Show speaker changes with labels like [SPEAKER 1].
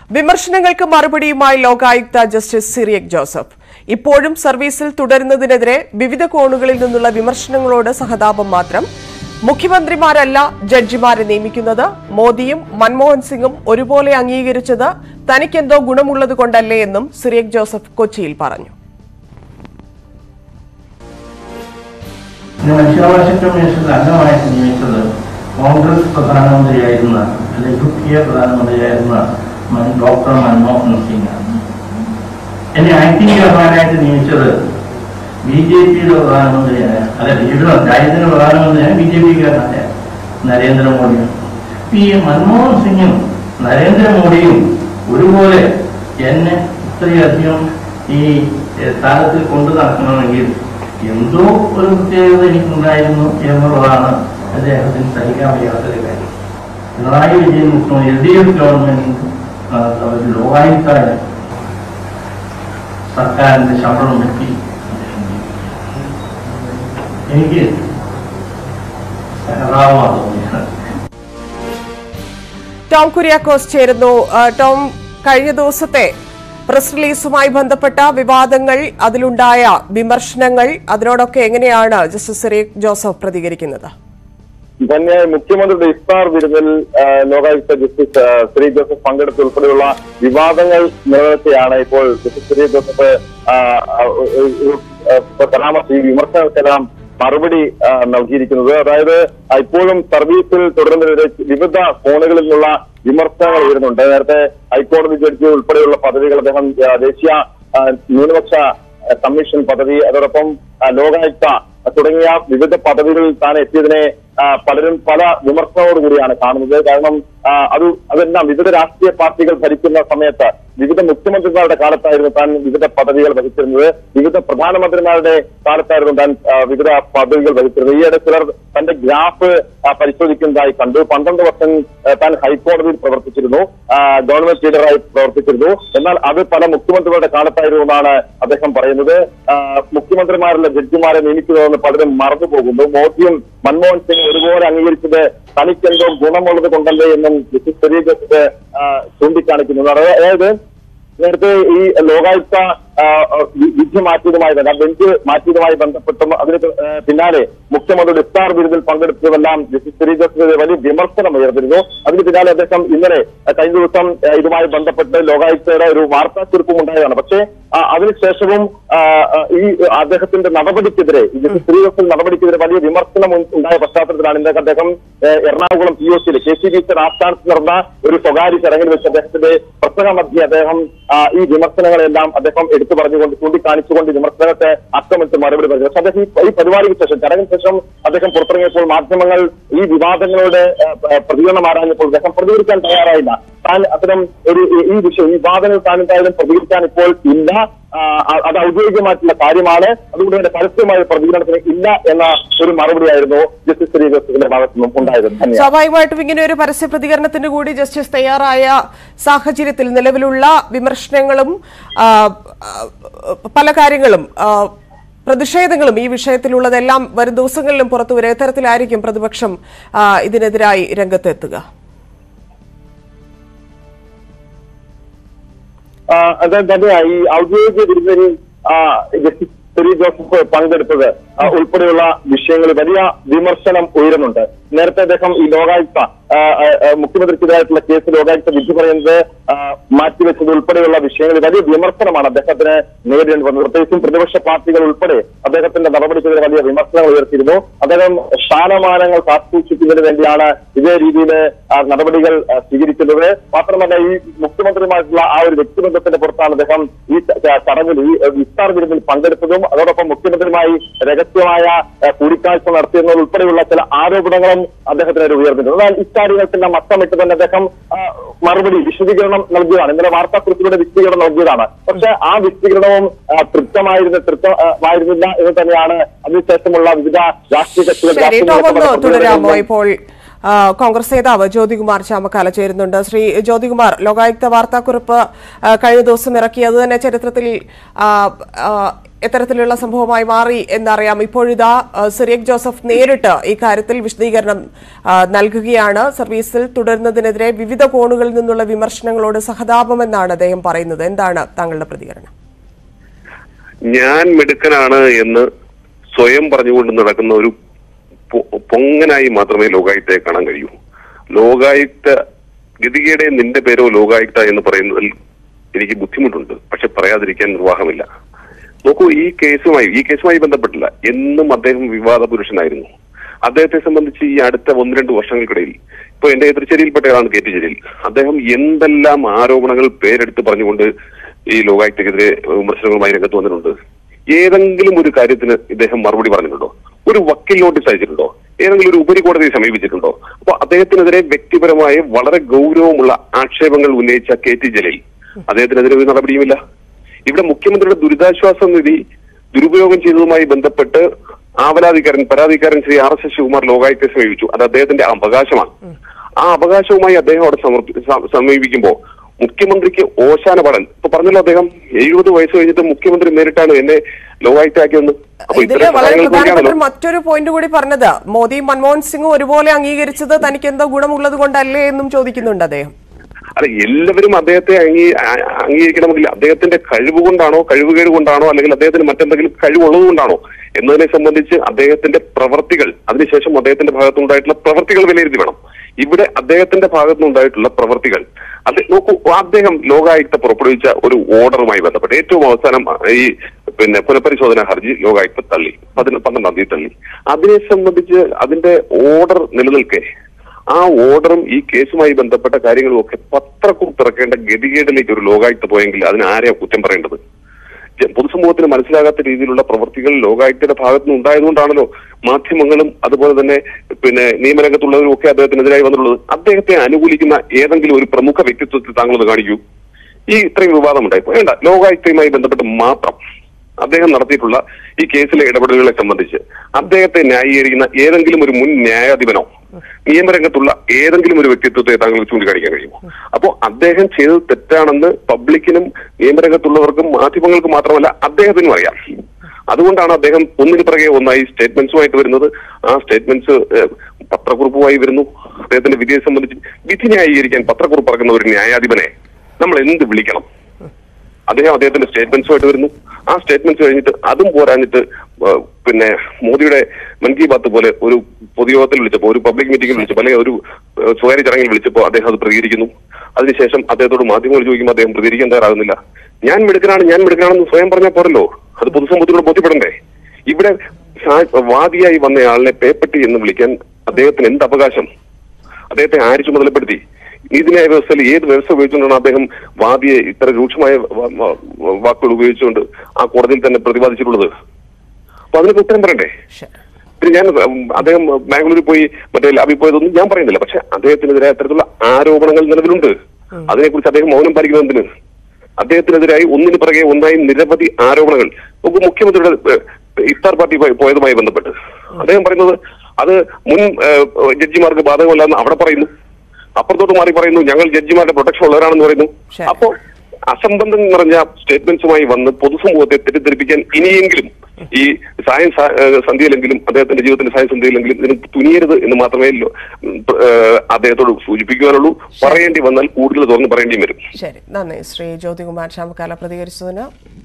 [SPEAKER 1] വിമർശനങ്ങൾക്ക് മറുപടിയുമായി Lokayukta justice Cyriac Joseph ഇപ്പോഴും സർവീസിൽ തുടരുന്നതിനെതിരെ വിവിധ കോണുകളിൽ നിന്നുള്ള വിമർശനങ്ങളോട് സഹതാപം മാത്രം മുഖ്യമന്ത്രിമാരല്ല ജഡ്ജിമാരെ നിയമിക്കുന്നത് മോദിയും മൻമോഹൻ സിംഗും ഒരുപോലെ അംഗീകരിച്ചത് തനിക്കെന്തോ ഗുണമുള്ളത് കൊണ്ടല്ലേ എന്നും സിറിയക് ജോസഫ് കൊച്ചിയിൽ പറഞ്ഞു
[SPEAKER 2] ഇന്ന് മനുഷ്യാവകാശ കമ്മീഷനിൽ അംഗമായിട്ട് നിയമിച്ചത് കോൺഗ്രസ് പ്രധാനമന്ത്രിയായിരുന്ന അല്ലെങ്കിൽ യു പി എ പ്രധാനമന്ത്രിയായിരുന്ന മൻ- ഡോക്ടർ മൻമോഹൻ സിംഗ് ആണ് എന്നെ ആക്ടിംഗ് ചെയർമാനായിട്ട് നിയമിച്ചത് ബി ജെ പിയുടെ പ്രധാനമന്ത്രിയായ അല്ല ലീഡർ രാജ്യത്തിന്റെ പ്രധാനമന്ത്രിയായ ബി ജെ പിക്കാരനായ നരേന്ദ്രമോദിയാണ് ഇപ്പൊ ഈ മൻമോഹൻ സിംഗും നരേന്ദ്രമോദിയും ഒരുപോലെ എന്നെ ഇത്രയധികം ഈ എഹ്, സ്ഥാനത്തിൽ കൊണ്ടു നടക്കണമെങ്കിൽ എന്തോ ഒരു പ്രത്യേകത എനിക്കുണ്ടായിരുന്നു എന്നുള്ളതാണ് അദ്ദേഹത്തിന് സഹിക്കാൻ വയ്യാത്തൊരു കാര്യം പിണറായി വിജയൻ മുഖ്യമന്ത്രി എൽ ഡി എഫ് ഗവൺമെന്റ് ആ, അവർ ലോകായുക്തായ സർക്കാരിന്റെ ശമ്പളം വെട്ടി എനിക്ക് സഹതാപമാണ് തോന്നിയത്
[SPEAKER 1] ടോം കുര്യാക്കോസ് ചേരുന്നു ആ, ടോം കഴിഞ്ഞ ദിവസത്തെ പ്രസ് റിലീസുമായി ബന്ധപ്പെട്ട വിവാദങ്ങൾ അതിലുണ്ടായ വിമർശനങ്ങൾ അതിനോടൊക്കെ എങ്ങനെയാണ് ജസ്റ്റിസ് സിറിയക് ജോസഫ് പ്രതികരിക്കുന്നത്
[SPEAKER 3] തന്നെ മുഖ്യമന്ത്രിയുടെ ഇഫ്താർ വിരുന്നിൽ ആ, ലോകായുക്ത ജസ്റ്റിസ് ആ, ശ്രീ ജോസഫ് പങ്കെടുത്ത ഉൾപ്പെടെയുള്ള വിവാദങ്ങൾ നിലനിർത്തിയാണ് ഇപ്പോൾ ജസ്റ്റിസ് ശ്രീ ജോസഫ് ആ, ആ, ഒരു- ഒരു, ആ, പരാമർശം ഈ വിമർശനങ്ങൾക്കെല്ലാം മറുപടി ആ, നൽകിയിരിക്കുന്നത് അതായത് ആ, ഇപ്പോഴും സർവീസിൽ തുടരുന്നതിനെതിരെ വിവിധ കോണുകളിൽ നിന്നുള്ള വിമർശനങ്ങൾ ഉയരുന്നുണ്ട് നേരത്തെ ഹൈക്കോടതി ജഡ്ജി ഉൾപ്പെടെയുള്ള പദവികൾ അദ്ദേഹം ആ, ദേശീയ ആ, ന്യൂനപക്ഷ ആ, കമ്മീഷൻ പദവി അതോടൊപ്പം ആ, ലോകായുക്ത തുടങ്ങിയ വിവിധ പദവികളിൽ താൻ എത്തിയതിനെ ആ, പലരും പല വിമർശനത്തോടുകൂടിയാണ് കാണുന്നത് കാരണം ആ, അത് അതെല്ലാം വിവിധ രാഷ്ട്രീയ പാർട്ടികൾ ഭരിക്കുന്ന സമയത്ത് വിവിധ മുഖ്യമന്ത്രിമാരുടെ കാലത്തായിരുന്നു താൻ വിവിധ പദവികൾ വഹിച്ചിരുന്നത് വിവിധ പ്രധാനമന്ത്രിമാരുടെ കാലത്തായിരുന്നു താൻ ആ, വിവിധ പദവികൾ വഹിച്ചിരുന്നത് ഈയിടെ ചിലർ തന്റെ ഗ്രാഫ് ആ, പരിശോധിക്കുന്നതായി കണ്ടു പന്ത്രണ്ട് വർഷം ആ, താൻ ഹൈക്കോടതിയിൽ പ്രവർത്തിച്ചിരുന്നു ആ, ഗവൺമെന്റ് ലീഡറായി പ്രവർത്തിച്ചിരുന്നു എന്നാൽ അത് പല മുഖ്യമന്ത്രിമാരുടെ കാലത്തായിരുന്നു എന്നാണ് അദ്ദേഹം പറയുന്നത് ആ, മുഖ്യമന്ത്രിമാരുള്ള ജഡ്ജിമാരെ നിയമിക്കുന്നതെന്ന് പലരും മറന്നു പോകുന്നു മോദിയും മൻമോഹൻ സിംഗ് ഒരുപോലെ അംഗീകരിച്ചത് തനിക്കെന്തോ ഗുണമുള്ളത് കൊണ്ടല്ലേ എന്നും ജസ്റ്റിസ് ശരീരത്തെ ചൂണ്ടിക്കാണിക്കുന്നത് അതായത് നേരത്തെ ഈ ലോകായുക്ത ആ, ആ, വി- വിധി മാറ്റിയതുമായി തന്നെ ആ ബെഞ്ച് മാറ്റിയതുമായി ബന്ധപ്പെട്ടും അതിന് പി- ആ, പിന്നാലെ മുഖ്യമന്ത്രിയുടെ ഇഫ്താർ വിരുന്നിൽ പങ്കെടുത്തതെല്ലാം ജസ്റ്റിസ് ശ്രീ ജോസഫിന്റെ വലിയ വിമർശനം ഉയർന്നിരുന്നു അതിന് പിന്നാലെ അദ്ദേഹം ഇന്നലെ ആ, കഴിഞ്ഞ ദിവസം ആ, ഇതുമായി ബന്ധപ്പെട്ട് ലോകായുക്തയുടെ ഒരു വാർത്താക്കുറിപ്പും ഉണ്ടായതാണ് പക്ഷേ ആ, അതിനുശേഷവും ആ, ആ, ഈ അദ്ദേഹത്തിന്റെ നടപടിക്കെതിരെ ഈ ജസ്റ്റിസ് ശ്രീ ജോസഫ് നടപടിക്കെതിരെ വലിയ വിമർശനം ഉ- ഉണ്ടായ പശ്ചാത്തലത്തിലാണ് ഇന്നലെ അദ്ദേഹം ആ, എറണാകുളം പി ഒ സിയിൽ കെ സി ബി സി ആസ്ഥാനത്ത് നടന്ന ഒരു സ്വകാര്യ ചടങ്ങിൽ വെച്ച് അദ്ദേഹത്തിന്റെ പ്രസംഗ മധ്യേ അദ്ദേഹം ആ, ഈ വിമർശനങ്ങളെല്ലാം അദ്ദേഹം എടുത്തു പറഞ്ഞുകൊണ്ട് ചൂണ്ടിക്കാണിച്ചുകൊണ്ട് ഈ വിമർശനത്തെ അക്കമിട്ട് മറുപടി പറഞ്ഞു പക്ഷെ അദ്ദേഹം ഈ- ഈ പരിപാടിക്ക് ശേഷം ചടങ്ങിന് ശേഷം അദ്ദേഹം പുറത്തിറങ്ങിയപ്പോൾ മാധ്യമങ്ങൾ ഈ വിവാദങ്ങളോട് ആ, പ- പ്രതികരണം ആരാഞ്ഞപ്പോൾ അദ്ദേഹം പ്രതികരിക്കാൻ തയ്യാറായില്ല താൻ അത്തരം ഒരു ഈ- ഈ വിഷയം ഈ വാദങ്ങൾ താൻ എന്തായാലും പ്രതികരിക്കാൻ ഇപ്പോൾ ഇല്ല ആ, അ- അത് ഔദ്യോഗികമായിട്ടുള്ള കാര്യമാണ് അതുകൊണ്ട് തന്നെ പരസ്യമായ ഒരു പ്രതികരണത്തിന് ഇല്ല എന്ന ഒരു മറുപടിയായിരുന്നു ജസ്റ്റിസ് ശ്രീ ജോസഫിന്റെ ഭാഗത്തു നിന്നും ഉണ്ടായത് ധന്യവാദം
[SPEAKER 1] സ്വാഭാവികമായിട്ടും ഇങ്ങനെ ഒരു പരസ്യ പ്രതികരണത്തിന് കൂടി ജസ്റ്റിസ് തയ്യാറായ സാഹചര്യത്തിൽ നിലവിലുള്ള വിമർശനങ്ങളും ആ, ആ, പല കാര്യങ്ങളും ആ, പ്രതിഷേധങ്ങളും ഈ വിഷയത്തിലുള്ളതെല്ലാം വരും ദിവസങ്ങളിലും പുറത്തു വരും ഇത്തരത്തിലായിരിക്കും പ്രതിപക്ഷം ആ, ഇതിനെതിരായി രംഗത്തെത്തുക
[SPEAKER 3] ആ, അത് തന്നെയാ ഈ ഔദ്യോഗിക വിരുന്നിൽ ആ, ജസ്റ്റിസ് ശ്രീ ജോസഫ് പങ്കെടുത്തത് ആ, ഉൾപ്പെടെയുള്ള വിഷയങ്ങളിൽ വലിയ വിമർശനം ഉയരുന്നുണ്ട് നേരത്തെ അദ്ദേഹം ഈ ലോകായുക്ത ആ, ആ, ആ, മുഖ്യമന്ത്രിക്കെതിരായിട്ടുള്ള കേസ് ലോകായുക്ത വിധി പറയുന്നത് ആ, മാറ്റിവെച്ചത് ഉൾപ്പെടെയുള്ള വിഷയങ്ങളിൽ വലിയ വിമർശനമാണ് അദ്ദേഹത്തിന് നേരിടേണ്ടി വന്നത് പ്രത്യേകിച്ചും പ്രതിപക്ഷ പാർട്ടികൾ ഉൾപ്പെടെ അദ്ദേഹത്തിന്റെ നടപടിക്കെതിരെ വലിയ വിമർശനങ്ങൾ ഉയർത്തിയിരുന്നു അദ്ദേഹം സ്ഥാനമാനങ്ങൾ കാത്തുസൂക്ഷിക്കുന്നതിന് വേണ്ടിയാണ് ഇതേ രീതിയിൽ ആ, നടപടികൾ ആ, സ്വീകരിക്കുന്നത് മാത്രമല്ല ഈ മുഖ്യമന്ത്രിയുമായിട്ടുള്ള ആ ഒരു വ്യക്തിബന്ധത്തിന്റെ പുറത്താണ് അദ്ദേഹം ഈ ച- ച- ചടങ്ങിൽ ഈ ആ, ഇഫ്താർ വിരുന്നിൽ പങ്കെടുത്തതും അതോടൊപ്പം മുഖ്യമന്ത്രിയുമായി രഹസ്യമായ ആ, കൂടിക്കാഴ്ച നടത്തിയെന്നത് ഉൾപ്പെടെയുള്ള ചില ആരോപണങ്ങളും അദ്ദേഹത്തിനെതിരെ ഉയർന്നിട്ടുണ്ട് എന്നാൽ ഇക്കാര്യങ്ങൾക്കെല്ലാം അക്കമിട്ട് തന്നെ അദ്ദേഹം ആ, മറുപടി വിശദീകരണം നൽകിയതാണ് ഇന്നലെ വാർത്താക്കുറിപ്പിലൂടെ വിശദീകരണം നൽകിയതാണ് പക്ഷെ ആ വിശദീകരണവും ആ, തൃപ്തമായിരുന്ന തൃപ്തമായിരുന്നില്ല എന്ന് തന്നെയാണ് അതിനുശേഷമുള്ള വിവിധ രാഷ്ട്രീയ കക്ഷികൾ
[SPEAKER 1] ശരി
[SPEAKER 3] രാഷ്ട്രീയ
[SPEAKER 1] ടോം ഒന്ന്
[SPEAKER 3] നേതാക്കൾ
[SPEAKER 1] തുടരാമോ ഇപ്പോൾ ആ, കോൺഗ്രസ് നേതാവ് ജ്യോതികുമാർ ചാമക്കാല ചേരുന്നുണ്ട് ശ്രീ ജ്യോതികുമാർ ലോകായുക്ത വാർത്താക്കുറിപ്പ് ആ, കഴിഞ്ഞ ദിവസം ഇറക്കി അത് തന്നെ ചരിത്രത്തിൽ ആ, ആ, എത്തരത്തിലുള്ള സംഭവമായി മാറി എന്നറിയാം ഇപ്പോഴിതാ ആ, സിറിയക് ജോസഫ് നേരിട്ട് ഈ കാര്യത്തിൽ വിശദീകരണം ആ, നൽകുകയാണ് സർവീസിൽ തുടരുന്നതിനെതിരെ വിവിധ കോണുകളിൽ നിന്നുള്ള വിമർശനങ്ങളോട് സഹതാപമെന്നാണ് അദ്ദേഹം പറയുന്നത് എന്താണ് താങ്കളുടെ പ്രതികരണം
[SPEAKER 4] ഞാൻ മിടുക്കനാണ് എന്ന് സ്വയം പറഞ്ഞുകൊണ്ട് നടക്കുന്ന ഒരു പൊ- പൊങ്ങനായി മാത്രമേ ലോകായുക്തയെ കാണാൻ കഴിയൂ ലോകായുക്ത ഗതികയുടെ നിന്റെ പേരോ ലോകായുക്ത എന്ന് പറയുന്നതിൽ എനിക്ക് ബുദ്ധിമുട്ടുണ്ട് പക്ഷെ പറയാതിരിക്കാൻ നിർവാഹമില്ല നോക്കൂ ഈ കേസുമായി ഈ കേസുമായി ബന്ധപ്പെട്ടില്ല എന്നും അദ്ദേഹം വിവാദ പുരുഷനായിരുന്നു അദ്ദേഹത്തെ സംബന്ധിച്ച് ഈ അടുത്ത ഒന്ന് രണ്ട് വർഷങ്ങൾക്കിടയിൽ ഇപ്പൊ എന്റെ എതിർചേരിയിൽപ്പെട്ടയാളാണ് കെ ടി ജലീൽ അദ്ദേഹം എന്തെല്ലാം ആരോപണങ്ങൾ പേരെടുത്ത് പറഞ്ഞുകൊണ്ട് ഈ ലോകായുക്തക്കെതിരെ വിമർശനങ്ങളുമായി രംഗത്ത് വന്നിട്ടുണ്ട് ഏതെങ്കിലും ഒരു കാര്യത്തിന് ഇദ്ദേഹം മറുപടി പറഞ്ഞിട്ടുണ്ടോ ഒരു വക്കീൽ നോട്ടീസ് അയച്ചിട്ടുണ്ടോ ഏതെങ്കിലും ഒരു ഉപരികോടതിയെ സമീപിച്ചിട്ടുണ്ടോ അപ്പൊ അദ്ദേഹത്തിനെതിരെ വ്യക്തിപരമായ വളരെ ഗൗരവമുള്ള ആക്ഷേപങ്ങൾ ഉന്നയിച്ച കെ ടി ജലീൽ അദ്ദേഹത്തിനെതിരെ ഒരു നടപടിയുമില്ല ഇവിടെ മുഖ്യമന്ത്രിയുടെ ദുരിതാശ്വാസ നിധി ദുരുപയോഗം ചെയ്തതുമായി ബന്ധപ്പെട്ട് ആവലാധികാരൻ പരാതിക്കാരൻ Shri R S S Sivakumar ലോകായുക്തയെ സമീപിച്ചു അത് അദ്ദേഹത്തിന്റെ അവകാശമാണ് ആ അവകാശവുമായി അദ്ദേഹം അവിടെ സമർപ്പി- സ- സമീപിക്കുമ്പോൾ മുഖ്യമന്ത്രിക്ക് ഓശാന പാടൽ ഇപ്പൊ പറഞ്ഞല്ലോ അദ്ദേഹം എഴുപത് വയസ്സ് കഴിഞ്ഞിട്ട് മുഖ്യമന്ത്രി നേരിട്ടാണ് എന്നെ ലോകായുക്തയാക്കിയെന്ന് അപ്പൊ
[SPEAKER 1] ഇതില്
[SPEAKER 4] ഇത്തരം
[SPEAKER 1] വളരെ
[SPEAKER 4] കാര്യങ്ങൾക്ക്
[SPEAKER 1] പ്രധാനപ്പെട്ട
[SPEAKER 4] വേണ്ടിയാണല്ലോ
[SPEAKER 1] ഒരു മറ്റൊരു പോയിന്റ് കൂടി പറഞ്ഞത് മോദിയും മൻമോഹൻ സിംഗും ഒരുപോലെ അംഗീകരിച്ചത് തനിക്ക് എന്തോ ഗുണമുള്ളത് കൊണ്ടല്ലേ എന്നും ചോദിക്കുന്നുണ്ട് അദ്ദേഹം
[SPEAKER 4] അല്ല എല്ലാവരും അദ്ദേഹത്തെ അംഗീ അ- അംഗീകരിക്കണമെങ്കിൽ അദ്ദേഹത്തിന്റെ കഴിവ് കൊണ്ടാണോ കഴിവുകേട് കൊണ്ടാണോ അല്ലെങ്കിൽ അദ്ദേഹത്തിന് മറ്റെന്തെങ്കിലും കഴിവുള്ളത് കൊണ്ടാണോ എന്നതിനെ സംബന്ധിച്ച് അദ്ദേഹത്തിന്റെ പ്രവർത്തികൾ അതിനുശേഷം അദ്ദേഹത്തിന്റെ ഭാഗത്തുനിന്നുണ്ടായിട്ടുള്ള പ്രവർത്തികൾ വിലയിരുത്തി വേണം ഇവിടെ അദ്ദേഹത്തിന്റെ ഭാഗത്തുനിന്നുണ്ടായിട്ടുള്ള പ്രവർത്തികൾ അത് നോക്കൂ അദ്ദേഹം ലോകായുക്ത പുറപ്പെടുവിച്ച ഒരു ഓർഡറുമായി ബന്ധപ്പെട്ട് ഏറ്റവും അവസാനം ഈ പിന്നെ പുനഃപരിശോധന ഹർജി ലോകായുക്ത തള്ളി പതിന പന്ത്രണ്ടാം തീയതി തള്ളി അതിനെ സംബന്ധിച്ച് അതിന്റെ ഓർഡർ നിലനിൽക്കെ ആ ഓർഡറും ഈ കേസുമായി ബന്ധപ്പെട്ട കാര്യങ്ങളും ഒക്കെ പത്രക്കുറിപ്പ് ഇറക്കേണ്ട ഗതികേടിലേക്ക് ഒരു ലോകായുക്ത പോയെങ്കിൽ അതിന് ആരെയാ കുറ്റം പറയേണ്ടത് ജ- പൊതുസമൂഹത്തിന് മനസ്സിലാകാത്ത രീതിയിലുള്ള പ്രവർത്തികൾ ലോകായുക്തയുടെ ഭാഗത്തു നിന്ന് ഉണ്ടായതുകൊണ്ടാണല്ലോ മാധ്യമങ്ങളും അതുപോലെ തന്നെ പിന്നെ നിയമരംഗത്തുള്ളവരും ഒക്കെ അദ്ദേഹത്തിനെതിരായി വന്നിട്ടുള്ളത് അദ്ദേഹത്തെ അനുകൂലിക്കുന്ന ഏതെങ്കിലും ഒരു പ്രമുഖ വ്യക്തിത്വത്തിൽ താങ്കളൊന്ന് കാണിക്കൂ ഈ ഇത്രയും വിവാദമുണ്ടായി വേണ്ട ലോകായുക്തയുമായി ബന്ധപ്പെട്ട് മാത്രം അദ്ദേഹം നടത്തിയിട്ടുള്ള ഈ കേസിലെ ഇടപെടലുകളെ സംബന്ധിച്ച് അദ്ദേഹത്തെ ന്യായീകരിക്കുന്ന ഏതെങ്കിലും ഒരു മുൻ ന്യായാധിപനോ നിയമരംഗത്തുള്ള ഏതെങ്കിലും ഒരു വ്യക്തിത്വത്തെ താങ്കൾക്ക് ചൂണ്ടിക്കാണിക്കാൻ കഴിയുമോ അപ്പോൾ അദ്ദേഹം ചെയ്തത് തെറ്റാണെന്ന് പബ്ലിക്കിനും നിയമരംഗത്തുള്ളവർക്കും മാധ്യമങ്ങൾക്കും മാത്രമല്ല അദ്ദേഹത്തിനും അറിയാം അതുകൊണ്ടാണ് അദ്ദേഹം ഒന്നിന് പിറകെ ഒന്നായി സ്റ്റേറ്റ്മെന്റ്സുമായിട്ട് വരുന്നത് ആ സ്റ്റേറ്റ്മെന്റ്സ് പത്രക്കുറിപ്പുമായി വരുന്നു അദ്ദേഹത്തിന്റെ വിധിയെ സംബന്ധിച്ച് വിധി ന്യായീകരിക്കാൻ പത്രക്കുറിപ്പ് ഇറക്കുന്ന ഒരു ന്യായാധിപനെ നമ്മൾ എന്ത് വിളിക്കണം അദ്ദേഹം അദ്ദേഹത്തിന്റെ സ്റ്റേറ്റ്മെന്റ്സുമായിട്ട് വരുന്നു ആ സ്റ്റേറ്റ്മെന്റ്സ് കഴിഞ്ഞിട്ട് അതും പോരാഞ്ഞിട്ട് ആ, പിന്നെ മോദിയുടെ മൻ കി ബാത്ത് പോലെ ഒരു പൊതുയോഗത്തിൽ വിളിച്ചപ്പോൾ ഒരു പബ്ലിക് മീറ്റിംഗിൽ വിളിച്ചപ്പോൾ അല്ലെങ്കിൽ ഒരു ആ, സ്വകാര്യ ചടങ്ങിൽ വിളിച്ചപ്പോൾ അദ്ദേഹം അത് പ്രതികരിക്കുന്നു അതിനുശേഷം അദ്ദേഹത്തോട് മാധ്യമങ്ങൾ ചോദിക്കുമ്പോൾ അദ്ദേഹം പ്രതികരിക്കാൻ തയ്യാറാകുന്നില്ല ഞാൻ മിടുക്കനാണ് ഞാൻ മിടുക്കനാണെന്ന് സ്വയം പറഞ്ഞാൽ പോരല്ലോ അത് പൊതുസമൂഹത്തിനോട് ബോധ്യപ്പെടണ്ടേ ഇവിടെ സാ- വാദിയായി വന്നയാളിനെ പേപ്പട്ടി എന്ന് വിളിക്കാൻ അദ്ദേഹത്തിന് എന്ത് അവകാശം അദ്ദേഹത്തെ ആര് ചുമതലപ്പെടുത്തി നീതിന്യായ വ്യവസ്ഥയിൽ ഏത് വ്യവസ്ഥ ഉപയോഗിച്ചുകൊണ്ടാണ് അദ്ദേഹം വാദിയെ ഇത്ര രൂക്ഷമായ വ- വ- വാക്കുകൾ ഉപയോഗിച്ചുകൊണ്ട് ആ കോടതിയിൽ തന്നെ പ്രതിപാദിച്ചിട്ടുള്ളത് അപ്പൊ അതിനൊക്കെ ഉത്തരം പറയണ്ടേ
[SPEAKER 1] ശരി
[SPEAKER 4] പിന്നെ ഞാൻ ഉം, അദ്ദേഹം ബാംഗ്ലൂരിൽ പോയി മറ്റേ ലാബിൽ പോയതൊന്നും ഞാൻ പറയുന്നില്ല പക്ഷെ അദ്ദേഹത്തിനെതിരായ അത്തരത്തിലുള്ള ആരോപണങ്ങൾ നിലവിലുണ്ട് അതിനെക്കുറിച്ച് അദ്ദേഹം മൗനം പാലിക്കുന്നതിന് അദ്ദേഹത്തിനെതിരായി ഒന്നിന് പിറകെ ഒന്നായി നിരവധി ആരോപണങ്ങൾ നമുക്ക് മുഖ്യമന്ത്രിയുടെ ഏഹ്, ഇഫ്താർ പാർട്ടി പോയ- പോയതുമായി ബന്ധപ്പെട്ട് അദ്ദേഹം പറയുന്നത് അത് മുൻ ഏഹ്, ജഡ്ജിമാർക്ക് ബാധകമല്ലെന്ന് അവിടെ പറയുന്നു അപ്പുറത്തോട്ട് മാറി പറയുന്നു ഞങ്ങൾ ജഡ്ജിമാരുടെ പ്രൊട്ടക്ഷൻ ഉള്ളവരാണെന്ന് പറയുന്നു
[SPEAKER 1] ശരി.
[SPEAKER 4] അപ്പോ അസംബന്ധം നിറഞ്ഞ സ്റ്റേറ്റ്മെന്റ്സുമായി വന്ന് പൊതുസമൂഹത്തെ തെറ്റിദ്ധരിപ്പിക്കാൻ ഇനിയെങ്കിലും ഈ സായം സ- ഏഹ് സന്ധ്യയിലെങ്കിലും അദ്ദേഹത്തിന്റെ ജീവിതത്തിന്റെ സായം സന്ധ്യയിലെങ്കിലും ഇതിന് തുനിയരുത് എന്ന് മാത്രമേ ലോ- ഉം, പ്ര- ഏഹ് അദ്ദേഹത്തോട് സൂചിപ്പിക്കുവാനുള്ളൂ പറയേണ്ടി വന്നാൽ കൂടുതൽ തുറന്ന് പറയേണ്ടിയും വരും
[SPEAKER 1] ശരി നന്ദി ശ്രീ ജ്യോതികുമാർ ചാമക്കാല പ്രതികരിച്ചതിന്